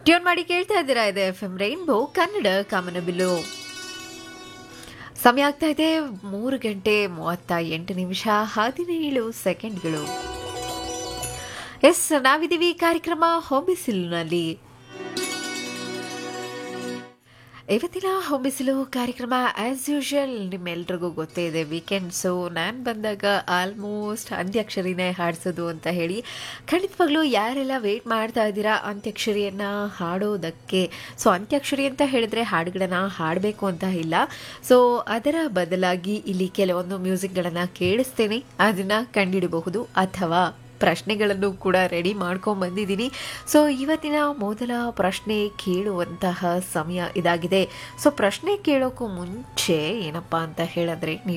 tune ಮಾಡಿ ಕೇಳ್ತಾ ಇದ್ದೀರಾ ಇದೆ ಎಫ್ ಎಂ ರೈನ್ಬೋ ಕನ್ನಡ ಕಾಮನಬಿಲ್ಲು ಸಮಯ ಆಗ್ತಾ ಇದೆ ಮೂರು ಗಂಟೆ ಮೂವತ್ತ ಎಂಟು ನಿಮಿಷ ಹದಿನೇಳು ಸೆಕೆಂಡ್ಗಳು ಎಸ್ ನಾವಿದ್ದೀವಿ ಕಾರ್ಯಕ್ರಮ ಹೊಂಬಿಸಿಲಿನಲ್ಲಿ ಇವತ್ತಿನ ಹೊಂಬಿಸಿಲು ಕಾರ್ಯಕ್ರಮ ಆಸ್ ಯೂಶುವಲ್ ನಿಮ್ಮೆಲ್ರಿಗೂ ಗೊತ್ತೇ ಇದೆ ವೀಕೆಂಡ್ಸು ನಾನು ಬಂದಾಗ ಆಲ್ಮೋಸ್ಟ್ ಅಂತ್ಯಾಕ್ಷರಿನೇ ಹಾಡಿಸೋದು ಅಂತ ಹೇಳಿ ಖಂಡಿತವಾಗ್ಲೂ ಯಾರೆಲ್ಲ ವೇಟ್ ಮಾಡ್ತಾ ಇದ್ದೀರಾ ಅಂತ್ಯಾಕ್ಷರಿಯನ್ನು ಹಾಡೋದಕ್ಕೆ ಸೊ ಅಂತ್ಯಾಕ್ಷರಿ ಅಂತ ಹೇಳಿದ್ರೆ ಹಾಡುಗಳನ್ನ ಹಾಡಬೇಕು ಅಂತ ಇಲ್ಲ ಸೊ ಅದರ ಬದಲಾಗಿ ಇಲ್ಲಿ ಕೆಲವೊಂದು ಮ್ಯೂಸಿಕ್ಗಳನ್ನು ಕೇಳಿಸ್ತೇನೆ ಅದನ್ನು ಕಂಡಿಡಬಹುದು ಅಥವಾ ಪ್ರಶ್ನೆಗಳನ್ನು ಕೂಡ ರೆಡಿ ಮಾಡ್ಕೊಂಡು ಬಂದಿದ್ದೀನಿ ಸೊ ಇವತ್ತಿನ ಮೊದಲ ಪ್ರಶ್ನೆ ಕೇಳುವಂತಹ ಸಮಯ ಇದಾಗಿದೆ ಸೊ ಪ್ರಶ್ನೆ ಕೇಳೋಕ್ಕೂ ಮುಂಚೆ ಏನಪ್ಪ ಅಂತ ಹೇಳಿದ್ರೆ